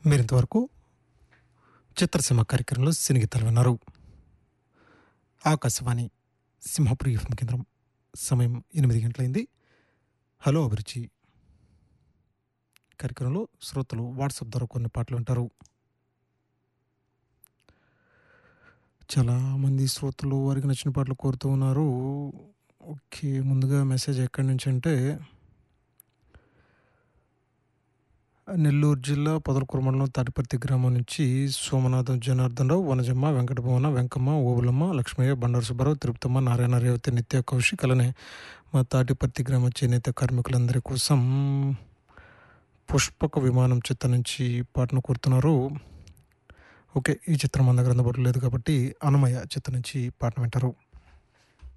మీరింతవరకు చిత్రసీమ కార్యక్రమంలో సినిగీతాలు విన్నారు ఆకాశవాణి సింహపురి ఎఫ్ఎం కేంద్రం సమయం ఎనిమిది గంటలైంది హలో అభిరుచి కార్యక్రమంలో శ్రోతలు వాట్సాప్ ద్వారా కొన్ని పాటలు వింటారు చాలా మంది శ్రోతలు వారికి నచ్చిన పాటలు కోరుతూ ఉన్నారు ఓకే ముందుగా మెసేజ్ ఎక్కడి నుంచి అంటే నెల్లూరు జిల్లా పొదలకూరు మండలం తాటిపర్తి గ్రామం నుంచి సోమనాథం జనార్దన్ రావు వనజమ్మ వెంకటభవన వెంకమ్మ ఓబులమ్మ లక్ష్మయ్య బండారు సుబ్బారావు తిరుపతమ్మ నారాయణ రేవతి నిత్య కౌశిక్ అలానే మా తాటిపర్తి గ్రామ చేనేత కార్మికులందరి కోసం పుష్పక విమానం చిత్త నుంచి పాటను కోరుతున్నారు ఓకే ఈ చిత్రం మన దగ్గర అందుబాటులో లేదు కాబట్టి అనమయ్య చిత్త నుంచి పాటను వింటారు